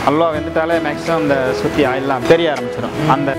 Halwa வெந்துட்டாலே maximum இந்த சுற்றி ஆயிலெலாம் தெரிய ஆரம்பிச்சிடும் அந்த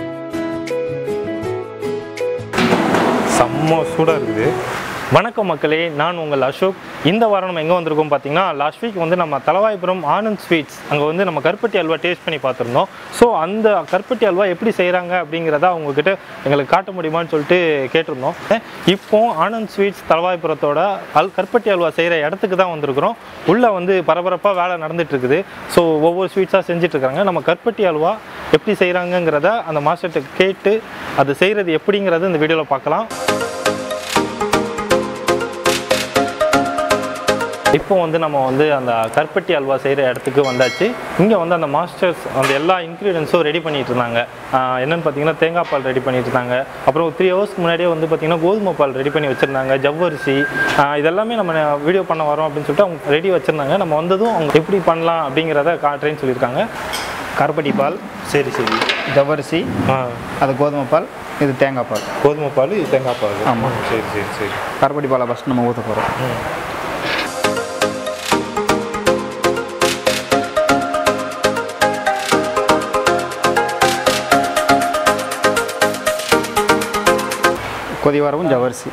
செம்ம சூடாக இருக்குது வணக்கம் மக்களே நான் உங்கள் அசோக் இந்த வாரம் நம்ம எங்கே வந்திருக்கோம் பார்த்தீங்கன்னா லாஸ்ட் வீக் வந்து நம்ம தலவாய்புரம் ஆனந்த் ஸ்வீட்ஸ் அங்கே வந்து நம்ம கருப்பட்டி அல்வா டேஸ்ட் பண்ணி பார்த்துருந்தோம் ஸோ அந்த கருப்பட்டி அல்வா எப்படி செய்கிறாங்க அப்படிங்கிறத அவங்கக்கிட்ட எங்களுக்கு காட்ட முடியுமான்னு சொல்லிட்டு கேட்டிருந்தோம் இப்போ ஆனந்த் ஸ்வீட்ஸ் தலவாய்புரத்தோட அல் கருப்பட்டி அல்வா செய்கிற இடத்துக்கு தான் வந்திருக்கிறோம் உள்ளே வந்து பரபரப்பாக வேலை நடந்துட்டு இருக்குது ஸோ ஒவ்வொரு ஸ்வீட்ஸாக செஞ்சுட்டு இருக்காங்க நம்ம கருப்பட்டி அல்வா எப்படி செய்கிறாங்கங்கிறத அந்த மாஸ்டர்கிட்ட கேட்டு அது செய்கிறது எப்படிங்கிறத இந்த வீடியோவில் பார்க்கலாம் இப்போ வந்து நம்ம வந்து அந்த கருப்பட்டி அல்வா செய்கிற இடத்துக்கு வந்தாச்சு இங்கே வந்து அந்த மாஸ்டர்ஸ் அந்த எல்லா இன்க்ரீடியன்ஸும் ரெடி பண்ணிட்டு இருந்தாங்க ஆஹ் என்னன்னு பார்த்தீங்கன்னா தேங்காய் பால் ரெடி பண்ணிட்டு இருந்தாங்க அப்புறம் ஒரு த்ரீ ஹவர்ஸ்க்கு முன்னாடியே வந்து பார்த்தீங்கன்னா கோதுமை பால் ரெடி பண்ணி வச்சுருந்தாங்க ஜவ்வரிசி ஆஹ் இதெல்லாமே நம்ம வீடியோ பண்ண வரோம் அப்படின்னு சொல்லிட்டு அவங்க ரெடி வச்சுருந்தாங்க நம்ம வந்ததும் அவங்க எப்படி பண்ணலாம் அப்படிங்கிறத காட்டுறேன்னு சொல்லியிருக்காங்க கருப்பட்டி பால் சரி சரி ஜவ்வரிசி ஆ அது கோதுமை பால் இது தேங்காய் பால் கோதுமை பால் இது தேங்காய் பால் ஆமாம். சரி சரி சரி கருப்பட்டி பாலை ஃபஸ்ட் நம்ம ஊற்ற போகிறோம் கொதி வரவும் ஜவ்வரிசி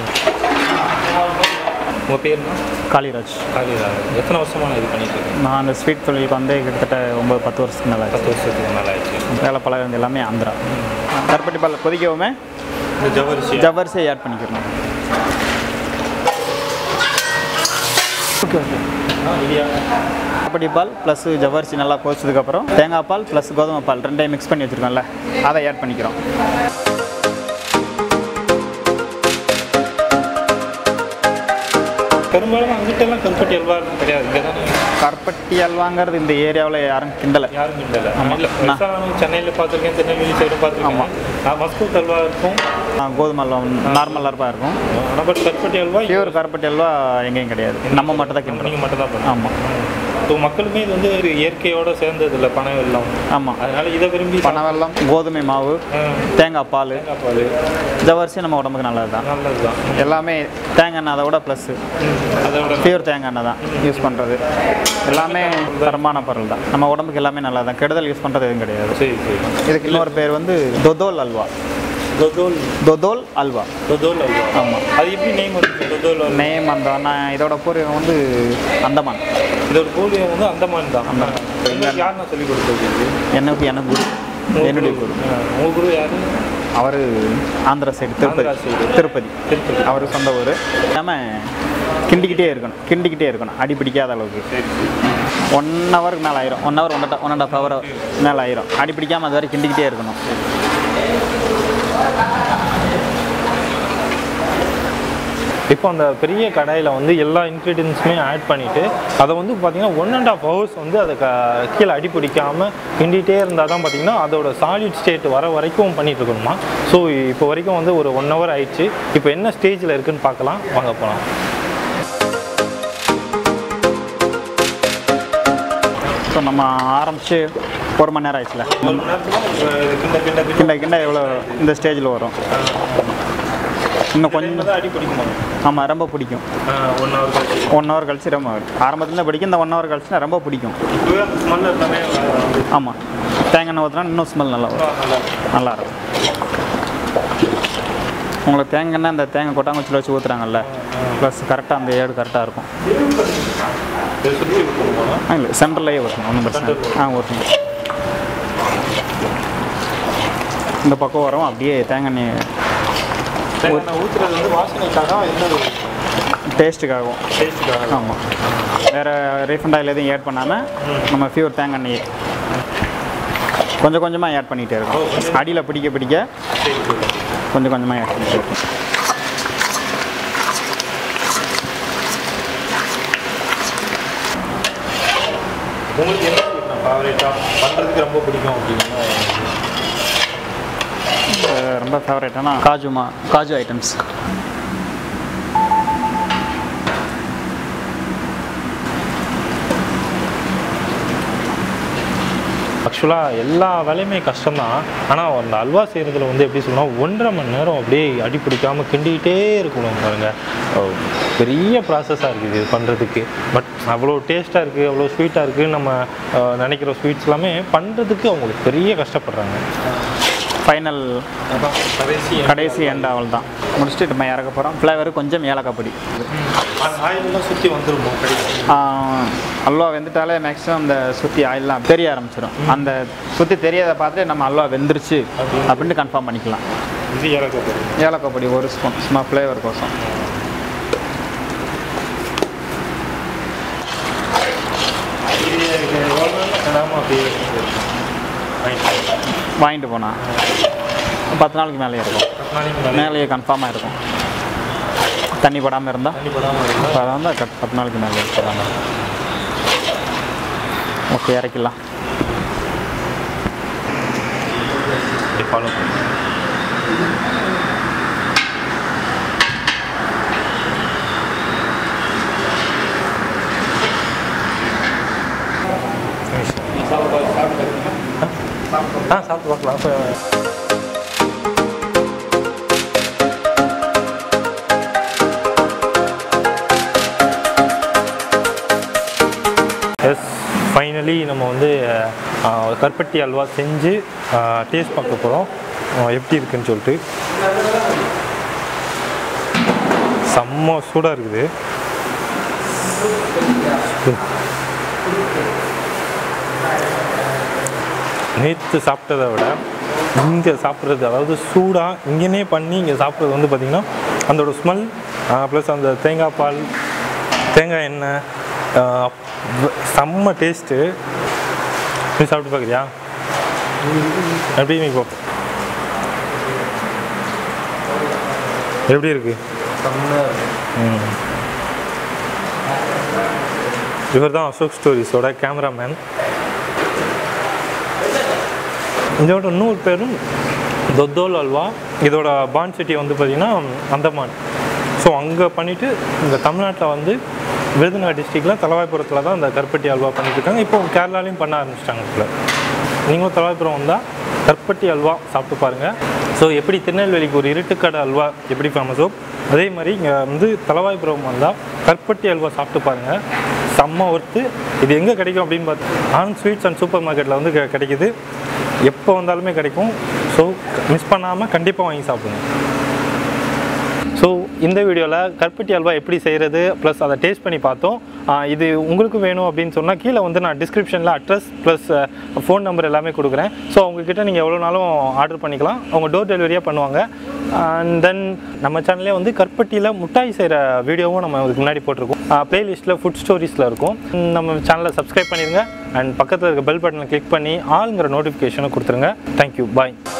உங்கள் பேருனா காளிராஜ் காளிதா எத்தனை வருஷமாக இது பண்ணிட்டு இருக்கேன் நான் அந்த ஸ்வீட் தொழிலுக்கு வந்து கிட்டத்தட்ட ஒம்பது பத்து வருஷத்துக்கு மேலே ஆச்சு பத்து வருஷத்துக்கு மேலே ஆயிடுச்சு வேலை பழகிறது எல்லாமே ஆந்திரா கருப்பட்டி பால் கொதிக்கவுமே இந்த ஜவ்வரிசி ஜவ்வரிசியை ஆட் பண்ணிக்கிறோம் கருப்பட்டி பால் ப்ளஸ் ஜவ்வரிசி நல்லா கொதிச்சதுக்கப்புறம் தேங்காய் பால் ப்ளஸ் கோதுமை பால் ரெண்டையும் மிக்ஸ் பண்ணி வச்சுருக்கோம்ல அதை ஆட் பண்ணிக்கிறோம் பெரும்பாலும் அங்கிட்டெல்லாம் கருப்பட்டி அல்வா கிடையாது இங்கே தானே கருப்பட்டி அல்வாங்கிறது இந்த ஏரியாவில் யாரும் கிண்டலை யாரும் இல்லை ஆமா. இல்லை பெருசாக சென்னையில் பார்த்துருக்கேன் திருநெல்வேலி சைடும் பார்த்துருக்கேன் நான் மஸ்கூத் அல்வா இருக்கும் ஆ, கோதுமை அல்வா நார்மல் அல்வா இருக்கும் ஆனால் பட் கருப்பட்டி அல்வா பியூர் கருப்பட்டி அல்வா எங்கேயும் கிடையாது நம்ம மட்டும் தான் கிண்டுறோம் நீங்கள் மட்டும் தான் பண்ணுங்க ஆமாம் ஸோ மக்களுமே இது வந்து ஒரு இயற்கையோட சேர்ந்தது இல்லை பணம் வெல்லம் ஆமாம் அதனால இதை விரும்பி பனை வெல்லம் கோதுமை மாவு ஆ, தேங்காய் பால் தேங்காய் பால் ஜவ்வரிசி நம்ம உடம்புக்கு நல்லது தான் நல்லது தான் எல்லாமே தேங்காய் எண்ணெய் அதை விட ப்ளஸ்ஸு அதோட பியூர் தேங்காய் எண்ணெய் தான் யூஸ் பண்ணுறது எல்லாமே தரமான பொருள் தான் நம்ம உடம்புக்கு எல்லாமே நல்லா தான் கெடுதல் யூஸ் பண்ணுறது எதுவும் கிடையாது சரி சரி இதுக்கு இன்னொரு பேர் வந்து தொதோல் அல்வா தொதோல் தொதோல் அல்வா தொதோல் அல்வா ஆமாம் அது எப்படி நேம் இருக்கு தொதோல் அல்வா நேம் அந்த நான் இதோட பூர்வீகம் வந்து அந்தமான் இதோட பூர்வீகம் வந்து அந்தமான் தான் உங்களுக்கு யார் நான் சொல்லி கொடுத்தது இது? எனக்கு எனக்கு குரு என்னுடைய குரு ஆ, உங்க குரு யாரு அவர் ஆந்திரா சைடு திருப்பதி ஆந்திரா side. திருப்பதி திருப்பதி. அவர் சொந்த ஊர் நம்ம கிண்டிக்கிட்டே இருக்கணும் கிண்டிக்கிட்டே இருக்கணும் அடி பிடிக்காத அளவுக்கு சரி சரி ஒன் ஹவருக்கு மேலே ஆயிரும் one hour one one and half hour மேலே ஆயிரும் அடி பிடிக்காமல் அது வரை கிண்டிக்கிட்டே இருக்கணும் இப்போ அந்த பெரிய கடாயில் வந்து எல்லா இன்க்ரீடியன்ஸுமே ஆட் பண்ணிவிட்டு அதை வந்து பார்த்தீங்கன்னா ஒன் அண்ட் ஆஃப் ஹவர்ஸ் வந்து அதை க கீழே அடி பிடிக்காமல் கிண்டிகிட்டே இருந்தால் தான் பார்த்தீங்கன்னா அதோட சாலிட் ஸ்டேட் வர வரைக்கும் பண்ணிட்டு இருக்கணுமா ஸோ இப்போ வரைக்கும் வந்து ஒரு ஒன் ஹவர் ஆயிடுச்சு இப்போ என்ன ஸ்டேஜில் இருக்குன்னு பார்க்கலாம் வாங்க போகலாம் ஸோ நம்ம ஆரம்பித்து ஒரு மணி நேரம் ஆயிடுச்சுல ஒரு மணி நேரத்தில் கிண்ட கிண்ட எவ்வளோ இந்த ஸ்டேஜில் வரும் இன்னும் கொஞ்சம் தான் அடி பிடிக்குமா ஆமாம் ரொம்ப பிடிக்கும் ஒன் ஹவர் கழிச்சு ஒன் ஹவர் கழிச்சு ரொம்ப ஆரம்பத்துல பிடிக்கும் இந்த ஒன் ஹவர் கழிச்சுனா ரொம்ப பிடிக்கும் இப்போவே அந்த ஸ்மெல் எல்லாமே வந்து ஆமாம் தேங்காய் எண்ணெய் ஊற்றினா இன்னும் ஸ்மெல் நல்லா வரும் நல்லா இருக்கு. நல்லா இருக்கும் உங்களுக்கு தேங்காய் எண்ணெய் இந்த தேங்காய் கொட்டாங்குச்சியில் வச்சு ஊற்றுறாங்கல்ல ப்ளஸ் கரெக்டாக அந்த ஏடு கரெக்டாக இருக்கும் இதை சுற்றி விட்டுருவோமா ஆ இல்லை சென்டர்லேயே ஊற்றணும் ஒன்றும் பிரச்சனை இல்லை. ஆ ஊற்றணும் இந்த பக்கம் வரும் அப்படியே தேங்காய் எண்ணெய் தேங்காய் ஊற்றுறது வந்து வாசனைக்காக என்ன டேஸ்ட்டுக்காகவும் டேஸ்ட்டுக்காக ஆமாம் வேறு ரீஃபண்ட் ஆயில் எதுவும் ஆட் பண்ணாமல் நம்ம பியூர் தேங்காய் எண்ணெய் கொஞ்சம் கொஞ்சமாக ஆட் பண்ணிகிட்டே இருக்கோம் அடியில் பிடிக்க பிடிக்க சரி சரி கொஞ்சம் கொஞ்சமாக ஆட் பண்ணிகிட்டே இருக்கோம் உங்களுக்கு என்ன ஃபேவரேட்டாக பண்ணுறதுக்கு ரொம்ப பிடிக்கும் அப்படின்னா அஹ் ரொம்ப ஃபேவரேட்டானா காஜுமா காஜு ஐட்டம்ஸ் ஆக்சுவலாக எல்லா வேலையுமே கஷ்டம்தான் ஆனால் அந்த அல்வா செய்கிறதுல வந்து எப்படி சொல்லணும் ஒன்றரை மணி நேரம் அப்படியே அடி பிடிக்காமல் கிண்டிக்கிட்டே இருக்கணும் பாருங்க அஹ் பெரிய ப்ராசஸாக இருக்குது இது பண்ணுறதுக்கு பட் அவ்வளோ டேஸ்ட்டாக இருக்குது அவ்வளோ ஸ்வீட்டாக இருக்குது நம்ம அஹ், நினைக்கிற ஸ்வீட்ஸ் எல்லாமே பண்ணுறதுக்கு அவங்களுக்கு பெரிய கஷ்டப்படுறாங்க ஃபைனல் கடைசி கடைசி எண்ட் அவள் தான் முடிச்சுட்டு நம்ம இறக்க போகிறோம் ஃப்ளேவர் கொஞ்சம் ஏலக்காய் பொடி ஆயிலெல்லாம் சுற்றி வந்துருமோ கடைசி ஆஹ், அல்வா வெந்துட்டாலே மேக்ஸிமம் இந்த சுற்றி ஆயிலெலாம் தெரிய ஆரம்பிச்சிடும் அந்த சுற்றி தெரியறதை பார்த்துட்டு நம்ம அல்வா வெந்துருச்சு அப்படின்ட்டு கன்ஃபார்ம் பண்ணிக்கலாம் இது ஏலக்காய் பொடி ஏலக்காய் பொடி ஒரு ஸ்பூன் சும்மா ஃப்ளேவர் கோசம் இது எவ்வளோ நாள் கடாமல் அப்படியே இருக்கு. வாங்கிட்டு வாங்கிட்டு போனால் பத்து நாளைக்கு மேலே இருக்கும் பத்து நாளைக்கு மேலே மேலேயே கன்ஃபார்மாக இருக்கும் தண்ணி படாமல் இருந்தால் தண்ணி படாமல் இருந்தால் இப்போ வந்து கட் பத்து நாளைக்கு மேலே இருக்கிறாங்க ஓகே இறக்கிடலாம் இப்படி ஃபாலோ பண்ணி ஆ சாப்பிட்டு பார்க்கலாம் அப்போ எஸ் ஃபைனலி நம்ம வந்து அஹ், கருப்பட்டி அல்வா செஞ்சு டேஸ்ட் பார்க்க போகிறோம் எப்படி இருக்குன்னு சொல்லிட்டு செம்ம சூடாக இருக்குது நேற்று சாப்பிட்டதை விட இங்கே சாப்பிட்றது அதாவது சூடாக இங்கேனே பண்ணி இங்கே சாப்பிட்றது வந்து பார்த்திங்கன்னா அதோட ஸ்மெல் ப்ளஸ் அந்த தேங்காய் பால் தேங்காய் எண்ணெய் ஆஹ் வ- செம்ம டேஸ்ட்டு நீ சாப்பிட்டு பார்க்குறியா எப்படி நீ போ எப்படி இருக்கு ம் இவர் தான் அசோக் ஸ்டோரிஸோட கேமராமேன் இதோட இன்னொரு பேரும் தொத்தோல் அல்வா இதோட பான் சிட்டி வந்து பார்த்திங்கன்னா அந்தமான் ஸோ அங்கே பண்ணிவிட்டு இந்த தமிழ்நாட்டில் வந்து விருதுநகர் டிஸ்ட்ரிக்டில் தலவாய்புரத்தில் தான் இந்த கருப்பட்டி அல்வா பண்ணிட்டு இருக்காங்க இப்போ கேரளாலையும் பண்ண ஆரம்பிச்சிட்டாங்க இப்போ நீங்களும் தலவாய்புரம் வந்தால் கருப்பட்டி அல்வா சாப்பிட்டு பாருங்கள் ஸோ எப்படி திருநெல்வேலிக்கு ஒரு இருட்டுக்கடை அல்வா எப்படி ஃபேமஸோ அதே மாதிரி இங்கே வந்து தலவாய்புரம் வந்தால் கருப்பட்டி அல்வா சாப்பிட்டு பாருங்கள் செம்ம ஒர்த்து இது எங்கே கிடைக்கும் அப்படின்னு பார்த்து ஆனந்த் ஸ்வீட்ஸ் அண்ட் சூப்பர் மார்க்கெட்டில் வந்து கெ- கிடைக்குது எப்போ வந்தாலுமே கிடைக்கும் ஸோ மிஸ் பண்ணாமல் கண்டிப்பாக வாங்கி சாப்பிடுங்க ஸோ இந்த வீடியோவில் கருப்பட்டி அல்வா எப்படி செய்கிறது ப்ளஸ் அதை டேஸ்ட் பண்ணி பார்த்தோம் ஆஹ் இது உங்களுக்கு வேணும் அப்படின்னு சொன்னால் கீழே வந்து நான் டிஸ்கிரிப்ஷனில் அட்ரஸ் ப்ளஸ் ஃபோன் நம்பர் எல்லாமே கொடுக்குறேன் ஸோ அவங்கக்கிட்ட நீங்கள் எவ்வளோ நாளும் ஆர்டர் பண்ணிக்கலாம் அவங்க டோர் டெலிவரியாக பண்ணுவாங்க அண்ட் தென் நம்ம சேனல்லே வந்து கருப்பட்டியில் முட்டாய் செய்கிற வீடியோவும் நம்ம இதுக்கு முன்னாடி போட்டிருக்கோம் ப்ளேலிஸ்ட்டில் ஃபுட் ஸ்டோரிஸில் இருக்கும் உம், நம்ம சேனலை சப்ஸ்கிரைப் பண்ணிடுங்க அண்ட் பக்கத்தில் இருக்க பெல் பட்டனை கிளிக் பண்ணி ஆளுங்கிற நோட்டிஃபிகேஷனை கொடுத்துருங்க தேங்க்யூ பாய்